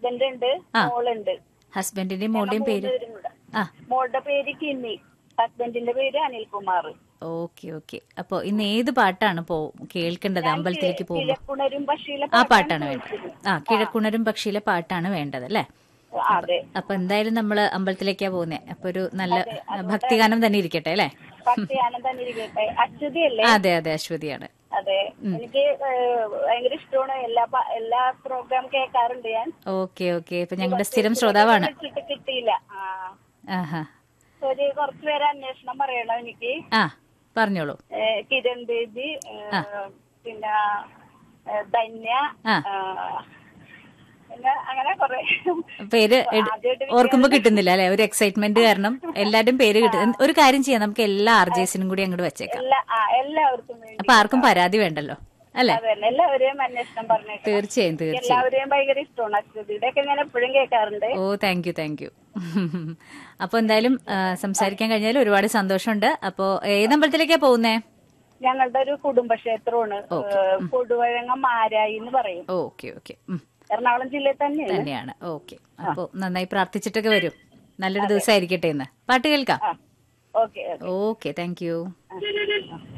Husband ഉണ്ട് ആ. മോളുണ്ട് ഹസ്ബൻഡിന്റെയും മോളുടെയും പേര് മൂന്നുപേരും കൂടെ. ആ മോളുടെ പേര് കിമ്മി ഹസ്ബൻഡിന്റെ പേര് അനിൽകുമാർ ഓക്കെ ഓക്കെ അപ്പൊ ഇന്ന് ഏത് പാട്ടാണ് പോ കേൾക്കേണ്ടത് അമ്പലത്തിലേക്ക് പോകുമ്പോ കിഴക്കുണരും പക്ഷിയിലെ ആ പാട്ടാണ് വേണ്ടത് ആ കിഴക്കുണരും പക്ഷിയിലെ പാട്ടാണ് വേണ്ടത് അല്ലേ അതെ അപ്പൊ എന്തായാലും നമ്മള് അമ്പലത്തിലേക്കാ പോകുന്നത് അപ്പൊ ഒരു നല്ല ഭക്തിഗാനം തന്നെ ഇരിക്കട്ടെ അല്ലേ ഭക്തിയാനം തന്നെ ഇരിക്കട്ടെ അച്യുതിയല്ലേ അതെ അതെ അശ്വതിയാണ് അതെ എനിക്ക് ഏഹ്, ഭയങ്കര ഇഷ്ടമാണ് എല്ലാ പ- എല്ലാ പ്രോഗ്രാം കേൾക്കാറുണ്ട് ഞാൻ ഓക്കെ ഓക്കെ ഇപ്പൊ ഞങ്ങളുടെ സ്ഥിരം ശ്രോതാവാണ് വിളിച്ചിട്ട് കിട്ടിയില്ല ആ ആഹാ ഒരു കുറച്ച് പേര് അന്വേഷണം പറയണം എനിക്ക് ആ പറഞ്ഞോളൂ ഏഹ്, കിരൺ ബേബി ഏഹ്, പിന്നെ ഏഹ്, ധന്യ ആ. ഏഹ്, പിന്നെ അങ്ങനെ കുറെ പേര് എട്- ആദ്യമായിട്ട് ഓർക്കുമ്പോ കിട്ടുന്നില്ല അല്ലെ ഒരു എക്സൈറ്റ്മെന്റ് കാരണം എല്ലാവരുടെയും പേര് കിട്ടും ഒരു കാര്യം ചെയ്യാം നമുക്ക് എല്ലാ ആർജേസിനും കൂടി അങ്ങോട്ട് വെച്ചേക്കാം എല്ലാ ആ, എല്ലാവർക്കും വേണ്ടി അപ്പൊ ആർക്കും പരാതി വേണ്ടല്ലോ അല്ലെ അതെ എല്ലാവരെയും അന്വേഷണം പറഞ്ഞേക്കാം തീർച്ചയായും തീർച്ചയായും എല്ലാവരെയും ഭയങ്കര ഇഷ്ടമാണ് അച്യുതിയുടെ ഒക്കെ ഞാൻ എപ്പോഴും കേൾക്കാറുണ്ട് ഓ താങ്ക് യു താങ്ക് യു അപ്പൊ എന്തായാലും ആ, സംസാരിക്കാൻ കഴിഞ്ഞാൽ ഒരുപാട് സന്തോഷമുണ്ട് അപ്പോ ഏതമ്പലത്തിലേക്കാ പോകുന്നേ ഞങ്ങളുടെ ഒരു കുടുംബക്ഷേത്രമാണ് ഏഹ്, കൊടുവഴങ്ങ മാരായി എന്ന് പറയും ഓക്കെ ഓക്കെ എറണാകുളം ജില്ലയിൽ തന്നെയാണ് തന്നെയാണ് ഓക്കെ അപ്പോ നന്നായി പ്രാർത്ഥിച്ചിട്ടൊക്കെ വരും നല്ലൊരു ദിവസമായിരിക്കട്ടെ ഇന്ന് പാട്ട് കേൾക്കാം okay okay thank you okay